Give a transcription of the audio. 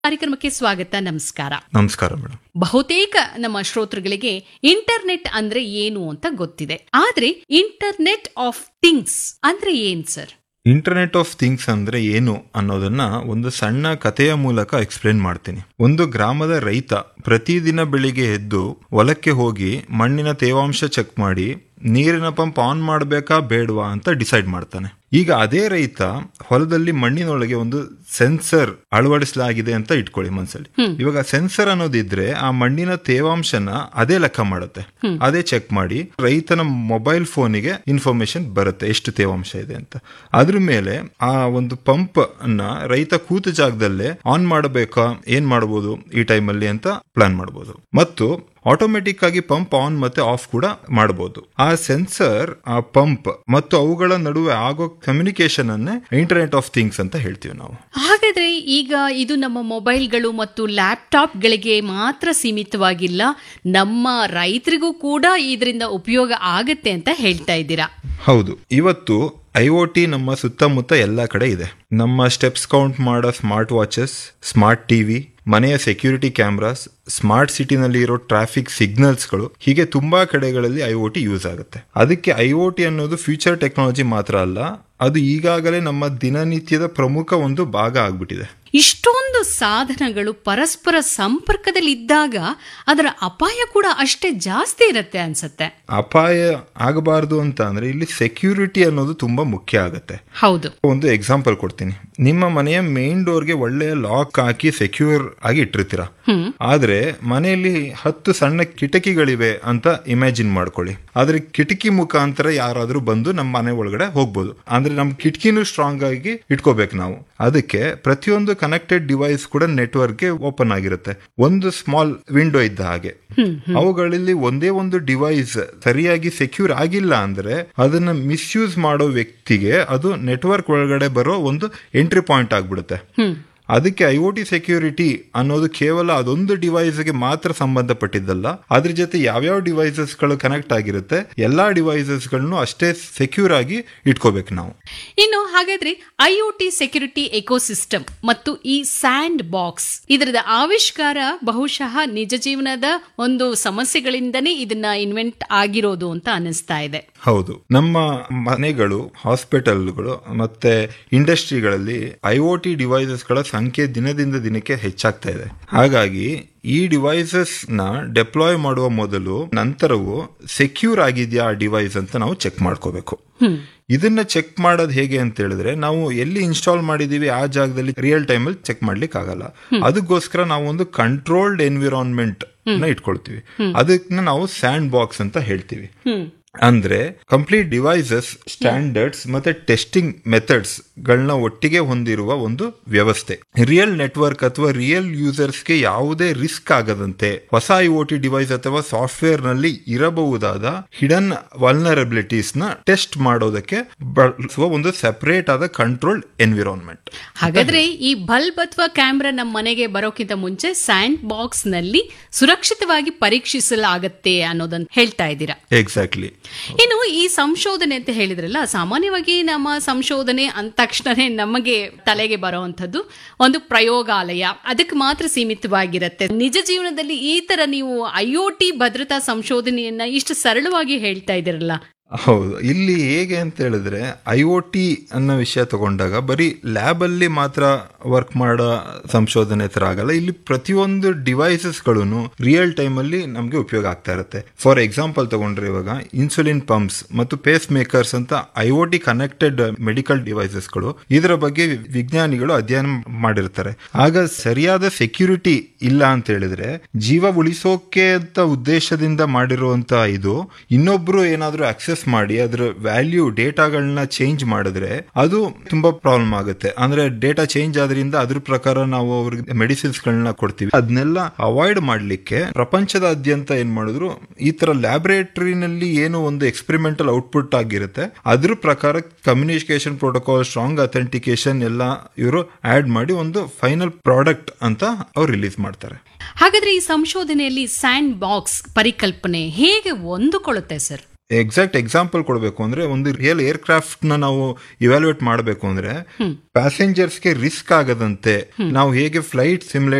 ಕಾರ್ಯಕ್ರಮಕ್ಕೆ ಸ್ವಾಗತ ನಮಸ್ಕಾರ ನಮಸ್ಕಾರ ಮೇಡಮ್ ಬಹುತೇಕ ನಮ್ಮ ಶ್ರೋತೃಗಳಿಗೆ ಇಂಟರ್ನೆಟ್ ಅಂದ್ರೆ ಏನು ಅಂತ ಗೊತ್ತಿದೆ ಆದ್ರೆ ಇಂಟರ್ನೆಟ್ ಆಫ್ ಥಿಂಗ್ಸ್ ಅಂದ್ರೆ ಏನ್ ಸರ್ ಇಂಟರ್ನೆಟ್ ಆಫ್ ಥಿಂಗ್ಸ್ ಅಂದ್ರೆ ಏನು ಅನ್ನೋದನ್ನ ಒಂದು ಸಣ್ಣ ಕಥೆಯ ಮೂಲಕ ಎಕ್ಸ್ಪ್ಲೇನ್ ಮಾಡ್ತೀನಿ ಒಂದು ಗ್ರಾಮದ ರೈತ ಪ್ರತಿದಿನ ಬೆಳಿಗ್ಗೆ ಎದ್ದು ಹೊಲಕ್ಕೆ ಹೋಗಿ ಮಣ್ಣಿನ ತೇವಾಂಶ ಚೆಕ್ ಮಾಡಿ ನೀರಿನ ಪಂಪ್ ಆನ್ ಮಾಡಬೇಕಾ ಬೇಡವಾ ಅಂತ ಡಿಸೈಡ್ ಮಾಡ್ತಾನೆ ಈಗ ಅದೇ ರೈತ ಹೊಲದಲ್ಲಿ ಮಣ್ಣಿನೊಳಗೆ ಒಂದು ಸೆನ್ಸರ್ ಅಳವಡಿಸಲಾಗಿದೆ ಅಂತ ಇಟ್ಕೊಳ್ಳಿ ಮನ್ಸಲ್ಲಿ ಇವಾಗ ಸೆನ್ಸರ್ ಅನ್ನೋದಿದ್ರೆ ಆ ಮಣ್ಣಿನ ತೇವಾಂಶನ ಅದೇ ಲೆಕ್ಕ ಮಾಡುತ್ತೆ ಅದೇ ಚೆಕ್ ಮಾಡಿ ರೈತನ ಮೊಬೈಲ್ ಫೋನಿಗೆ ಇನ್ಫಾರ್ಮೇಶನ್ ಬರುತ್ತೆ ಎಷ್ಟು ತೇವಾಂಶ ಇದೆ ಅಂತ ಅದ್ರ ಮೇಲೆ ಆ ಒಂದು ಪಂಪ್ ಅನ್ನ ರೈತ ಕೂತ ಜಾಗದಲ್ಲೇ ಆನ್ ಮಾಡಬೇಕಾ ಏನ್ ಮಾಡಬಹುದು ಈ ಟೈಮಲ್ಲಿ ಅಂತ ಪ್ಲಾನ್ ಮಾಡಬಹುದು ಮತ್ತು ಆಟೋಮೆಟಿಕ್ ಆಗಿ ಪಂಪ್ ಆನ್ ಮತ್ತೆ ಆಫ್ ಕೂಡ ಮಾಡಬಹುದು ಆ ಸೆನ್ಸರ್ ಆ ಪಂಪ್ ಮತ್ತು ಅವುಗಳ ನಡುವೆ ಆಗೋ ಕಮ್ಯುನಿಕೇಶನ್ ಅನ್ನೇ ಇಂಟರ್ನೆಟ್ ಆಫ್ ಥಿಂಗ್ಸ್ ಅಂತ ಹೇಳ್ತೀವಿ ನಾವು ಹಾಗಾದ್ರೆ ಈಗ ಇದು ನಮ್ಮ ಮೊಬೈಲ್ಗಳು ಮತ್ತು ಲ್ಯಾಪ್ಟಾಪ್ಗಳಿಗೆ ಮಾತ್ರ ಸೀಮಿತವಾಗಿಲ್ಲ ನಮ್ಮ ರೈತರಿಗೂ ಕೂಡ ಇದರಿಂದ ಉಪಯೋಗ ಆಗತ್ತೆ ಅಂತ ಹೇಳ್ತಾ ಇದ್ದೀರಾ ಹೌದು ಇವತ್ತು ಐ ಒ ಟಿ ನಮ್ಮ ಸುತ್ತಮುತ್ತ ಎಲ್ಲ ಕಡೆ ಇದೆ ನಮ್ಮ ಸ್ಟೆಪ್ಸ್ ಕೌಂಟ್ ಮಾಡೋ ಸ್ಮಾರ್ಟ್ ವಾಚಸ್ ಸ್ಮಾರ್ಟ್ ಟಿವಿ ಮನೆಯ ಸೆಕ್ಯೂರಿಟಿ ಕ್ಯಾಮ್ರಾಸ್ ಸ್ಮಾರ್ಟ್ ಸಿಟಿನಲ್ಲಿ ಇರೋ ಟ್ರಾಫಿಕ್ ಸಿಗ್ನಲ್ಸ್ಗಳು ಹೀಗೆ ತುಂಬಾ ಕಡೆಗಳಲ್ಲಿ ಐ ಒ ಟಿ ಯೂಸ್ ಆಗುತ್ತೆ ಅದಕ್ಕೆ ಐ ಒ ಟಿ ಅನ್ನೋದು ಫ್ಯೂಚರ್ ಟೆಕ್ನಾಲಜಿ ಮಾತ್ರ ಅಲ್ಲ ಅದು ಈಗಾಗಲೇ ನಮ್ಮ ದಿನನಿತ್ಯದ ಪ್ರಮುಖ ಒಂದು ಭಾಗ ಆಗ್ಬಿಟ್ಟಿದೆ ಇಷ್ಟೊಂದು ಸಾಧನಗಳು ಪರಸ್ಪರ ಸಂಪರ್ಕದಲ್ಲಿ ಇದ್ದಾಗ ಅದರ ಅಪಾಯ ಕೂಡ ಅಷ್ಟೇ ಜಾಸ್ತಿ ಇರುತ್ತೆ ಅನ್ಸತ್ತೆ ಅಪಾಯ ಆಗಬಾರ್ದು ಅಂತ ಅಂದ್ರೆ ಇಲ್ಲಿ ಸೆಕ್ಯೂರಿಟಿ ಅನ್ನೋದು ತುಂಬಾ ಮುಖ್ಯ ಆಗುತ್ತೆ ಹೌದು ಒಂದು ಎಕ್ಸಾಂಪಲ್ ಕೊಡ್ತೀನಿ ನಿಮ್ಮ ಮನೆಯ ಮೇನ್ ಡೋರ್ಗೆ ಒಳ್ಳೆಯ ಲಾಕ್ ಹಾಕಿ ಸೆಕ್ಯೂರ್ ಆಗಿ ಇಟ್ಟಿರ್ತೀರಾ ಆದ್ರೆ ಮನೆಯಲ್ಲಿ ಹತ್ತು ಸಣ್ಣ ಕಿಟಕಿಗಳಿವೆ ಅಂತ ಇಮ್ಯಾಜಿನ್ ಮಾಡ್ಕೊಳ್ಳಿ ಆದ್ರೆ ಕಿಟಕಿ ಮುಖಾಂತರ ಯಾರಾದ್ರೂ ಬಂದು ನಮ್ಮ ಮನೆ ಒಳಗಡೆ ಹೋಗ್ಬೋದು ಅಂದ್ರೆ ನಮ್ ಕಿಟಕಿನೂ ಸ್ಟ್ರಾಂಗ್ ಆಗಿ ಇಟ್ಕೋಬೇಕು ನಾವು ಅದಕ್ಕೆ ಪ್ರತಿಯೊಂದು ಕನೆಕ್ಟೆಡ್ ಡಿವೈಸ್ ಕೂಡ ನೆಟ್ವರ್ಕ್ಗೆ ಓಪನ್ ಆಗಿರುತ್ತೆ ಒಂದು ಸ್ಮಾಲ್ ವಿಂಡೋ ಇದ್ದ ಹಾಗೆ ಅವುಗಳಲ್ಲಿ ಒಂದೇ ಒಂದು ಡಿವೈಸ್ ಸರಿಯಾಗಿ ಸೆಕ್ಯೂರ್ ಆಗಿಲ್ಲ ಅಂದ್ರೆ ಅದನ್ನ ಮಿಸ್ಯೂಸ್ ಮಾಡೋ ವ್ಯಕ್ತಿಗೆ ಅದು ನೆಟ್ವರ್ಕ್ ಒಳಗಡೆ ಬರೋ ಒಂದು ಎಂಟ್ರಿ ಪಾಯಿಂಟ್ ಆಗ್ಬಿಡುತ್ತೆ ಅದಕ್ಕೆ ಐ ಒ ಟಿ ಸೆಕ್ಯೂರಿಟಿ ಅನ್ನೋದು ಕೇವಲ ಅದೊಂದು ಡಿವೈಸ್ಗೆ ಮಾತ್ರ ಸಂಬಂಧಪಟ್ಟಿದ್ದಲ್ಲ ಅದ್ರ ಜೊತೆ ಯಾವ್ಯಾವ ಡಿವೈಸಸ್ ಗಳು ಕನೆಕ್ಟ್ ಆಗಿರುತ್ತೆ ಎಲ್ಲಾ ಡಿವೈಸಸ್ ಗಳನ್ನು ಅಷ್ಟೇ ಸೆಕ್ಯೂರ್ ಆಗಿ ಇಟ್ಕೋಬೇಕು ನಾವು ಇನ್ನು ಹಾಗಾದ್ರೆ ಐಒಟಿ ಸೆಕ್ಯೂರಿಟಿ ಎಕೋಸಿಸ್ಟಮ್ ಮತ್ತು ಈ ಸ್ಯಾಂಡ್ ಬಾಕ್ಸ್ ಇದರದ ಆವಿಷ್ಕಾರ ಬಹುಶಃ ನಿಜ ಜೀವನದ ಒಂದು ಸಮಸ್ಯೆಗಳಿಂದನೇ ಇದನ್ನ ಇನ್ವೆಂಟ್ ಆಗಿರೋದು ಅಂತ ಅನಿಸ್ತಾ ಇದೆ ಹೌದು ನಮ್ಮ ಮನೆಗಳು ಹಾಸ್ಪಿಟಲ್ಗಳು ಮತ್ತೆ ಇಂಡಸ್ಟ್ರಿಗಳಲ್ಲಿ ಐ ಒ ಟಿ ಡಿವೈಸಸ್ಗಳ ಸಂಖ್ಯೆ ದಿನದಿಂದ ದಿನಕ್ಕೆ ಹೆಚ್ಚಾಗ್ತಾ ಇದೆ ಹಾಗಾಗಿ ಈ ಡಿವೈಸಸ್ ನ ಡೆಪ್ಲಾಯ್ ಮಾಡುವ ಮೊದಲು ನಂತರವು ಸೆಕ್ಯೂರ್ ಆಗಿದೆಯಾ ಆ ಡಿವೈಸ್ ಅಂತ ನಾವು ಚೆಕ್ ಮಾಡ್ಕೋಬೇಕು ಇದನ್ನ ಚೆಕ್ ಮಾಡೋದು ಹೇಗೆ ಅಂತ ಹೇಳಿದ್ರೆ ನಾವು ಎಲ್ಲಿ ಇನ್ಸ್ಟಾಲ್ ಮಾಡಿದೀವಿ ಆ ಜಾಗದಲ್ಲಿ ರಿಯಲ್ ಟೈಮ್ ಅಲ್ಲಿ ಚೆಕ್ ಮಾಡ್ಲಿಕ್ಕೆ ಆಗಲ್ಲ ಅದಕ್ಕೋಸ್ಕರ ನಾವು ಒಂದು ಕಂಟ್ರೋಲ್ಡ್ ಎನ್ವಿರಾನ್ಮೆಂಟ್ ನ ಇಟ್ಕೊಳ್ತೀವಿ ಅದನ್ನ ನಾವು ಸ್ಯಾಂಡ್ ಬಾಕ್ಸ್ ಅಂತ ಹೇಳ್ತೀವಿ ಅಂದ್ರೆ ಕಂಪ್ಲೀಟ್ ಡಿವೈಸಸ್ ಸ್ಟ್ಯಾಂಡರ್ಡ್ಸ್ ಮತ್ತೆ ಟೆಸ್ಟಿಂಗ್ ಮೆಥಡ್ಸ್ ಗಳನ್ನ ಒಟ್ಟಿಗೆ ಹೊಂದಿರುವ ಒಂದು ವ್ಯವಸ್ಥೆ ರಿಯಲ್ ನೆಟ್ವರ್ಕ್ ಅಥವಾ ರಿಯಲ್ ಯೂಸರ್ಸ್ಗೆ ಯಾವುದೇ ರಿಸ್ಕ್ ಆಗದಂತೆ ಹೊಸ ಐ ಒ ಟಿ ಡಿವೈಸ್ ಅಥವಾ ಸಾಫ್ಟ್ವೇರ್ ನಲ್ಲಿ ಇರಬಹುದಾದ ಹಿಡನ್ ವಲ್ನರಬಿಲಿಟೀಸ್ ನ ಟೆಸ್ಟ್ ಮಾಡೋದಕ್ಕೆ ಬಳಸುವ ಒಂದು ಸೆಪರೇಟ್ ಆದ ಕಂಟ್ರೋಲ್ಡ್ ಎನ್ವಿರಾನ್ಮೆಂಟ್ ಹಾಗಾದ್ರೆ ಈ ಬಲ್ಬ್ ಅಥವಾ ಕ್ಯಾಮ್ರಾ ನಮ್ಮ ಮನೆಗೆ ಬರೋಕ್ಕಿಂತ ಮುಂಚೆ ಸ್ಯಾಂಡ್ ಬಾಕ್ಸ್ ನಲ್ಲಿ ಸುರಕ್ಷಿತವಾಗಿ ಪರೀಕ್ಷಿಸಲಾಗತ್ತೆ ಅನ್ನೋದನ್ನ ಹೇಳ್ತಾ ಇದ್ದೀರಾ ಎಕ್ಸಾಕ್ಟ್ಲಿ ಇನ್ನು ಈ ಸಂಶೋಧನೆ ಅಂತ ಹೇಳಿದ್ರಲ್ಲ ಸಾಮಾನ್ಯವಾಗಿ ನಮ್ಮ ಸಂಶೋಧನೆ ಅಂದ ತಕ್ಷಣನೇ ನಮಗೆ ತಲೆಗೆ ಬರುವಂತದ್ದು ಒಂದು ಪ್ರಯೋಗಾಲಯ ಅದಕ್ಕೆ ಮಾತ್ರ ಸೀಮಿತವಾಗಿರುತ್ತೆ ನಿಜ ಜೀವನದಲ್ಲಿ ಈ ತರ ನೀವು ಐಒಟಿ ಭದ್ರತಾ ಸಂಶೋಧನೆಯನ್ನ ಇಷ್ಟು ಸರಳವಾಗಿ ಹೇಳ್ತಾ ಇದ್ದೀರಲ್ಲ ಹೌದು ಇಲ್ಲಿ ಹೇಗೆ ಅಂತ ಹೇಳಿದ್ರೆ ಐ ಒ ಟಿ ಅನ್ನೋ ವಿಷಯ ತಗೊಂಡಾಗ ಬರೀ ಲ್ಯಾಬ್ ಅಲ್ಲಿ ಮಾತ್ರ ವರ್ಕ್ ಮಾಡೋ ಸಂಶೋಧನೆ ತರ ಆಗಲ್ಲ ಇಲ್ಲಿ ಪ್ರತಿಯೊಂದು ಡಿವೈಸಸ್ಗಳು ರಿಯಲ್ ಟೈಮ್ ಅಲ್ಲಿ ನಮಗೆ ಉಪಯೋಗ ಆಗ್ತಾ ಇರುತ್ತೆ ಫಾರ್ ಎಕ್ಸಾಂಪಲ್ ತಗೊಂಡ್ರೆ ಇವಾಗ ಇನ್ಸುಲಿನ್ ಪಂಪ್ಸ್ ಮತ್ತು ಪೇಸ್ ಮೇಕರ್ಸ್ ಅಂತ I O T connected medical ಡಿವೈಸಸ್ಗಳು ಇದರ ಬಗ್ಗೆ ವಿಜ್ಞಾನಿಗಳು ಅಧ್ಯಯನ ಮಾಡಿರ್ತಾರೆ ಆಗ ಸರಿಯಾದ ಸೆಕ್ಯೂರಿಟಿ ಇಲ್ಲ ಅಂತ ಹೇಳಿದ್ರೆ ಜೀವ ಉಳಿಸೋಕೆ ಅಂತ ಉದ್ದೇಶದಿಂದ ಮಾಡಿರುವಂತ ಇದು ಇನ್ನೊಬ್ರು ಏನಾದ್ರೂ ಆಕ್ಸೆಸ್ ಮಾಡಿ ಅದ್ರ ವ್ಯಾಲ್ಯೂ ಡೇಟಾಗಳನ್ನ ಚೇಂಜ್ ಮಾಡಿದ್ರೆ ಅದು ತುಂಬಾ ಪ್ರಾಬ್ಲಮ್ ಆಗುತ್ತೆ ಅಂದ್ರೆ ಡೇಟಾ ಚೇಂಜ್ ಆದ್ರಿಂದ ಅದ್ರ ಪ್ರಕಾರ ನಾವು ಅವ್ರಿಗೆ ಮೆಡಿಸಿನ್ಸ್ ಗಳನ್ನ ಕೊಡ್ತೀವಿ ಅದನ್ನೆಲ್ಲ ಅವಾಯ್ಡ್ ಮಾಡ್ಲಿಕ್ಕೆ ಪ್ರಪಂಚದಾದ್ಯಂತ ಏನ್ ಮಾಡಿದ್ರು ಈ ತರ ಲ್ಯಾಬೊರೇಟರಿನಲ್ಲಿ ಏನು ಒಂದು ಎಕ್ಸ್ಪೆರಿಮೆಂಟಲ್ ಔಟ್ಪುಟ್ ಆಗಿರುತ್ತೆ ಅದ್ರ ಪ್ರಕಾರ ಕಮ್ಯುನಿಕೇಶನ್ ಪ್ರೋಟೋಕಾಲ್ ಸ್ಟ್ರಾಂಗ್ ಅಥೆಂಟಿಕೇಶನ್ ಎಲ್ಲ ಇವರು ಆಡ್ ಮಾಡಿ ಒಂದು ಫೈನಲ್ ಪ್ರಾಡಕ್ಟ್ ಅಂತ ಅವ್ರು ರಿಲೀಸ್ ಮಾಡ್ತಾರೆ ಹಾಗಾದ್ರೆ ಈ ಸಂಶೋಧನೆಯಲ್ಲಿ ಸ್ಯಾಂಡ್ ಬಾಕ್ಸ್ ಪರಿಕಲ್ಪನೆ ಹೇಗೆ ಹೊಂದಿಕೊಳ್ಳುತ್ತೆ ಸರ್ ಎಕ್ಸಾಕ್ಟ್ ಎಕ್ಸಾಂಪಲ್ ಕೊಡಬೇಕು ಅಂದ್ರೆ ಒಂದು ರಿಯಲ್ ಏರ್ಕ್ರಾಫ್ಟ್ ನ ನಾವು ಇವ್ಯಾಲ್ಯೂಯೇಟ್ ಮಾಡಬೇಕು ಅಂದ್ರೆ ಪ್ಯಾಸೆಂಜರ್ಸ್ಗೆ ರಿಸ್ಕ್ ಆಗದಂತೆ ನಾವು ಹೇಗೆ ಫ್ಲೈಟ್ ಸಿಮ್ಯುಲೇಟ್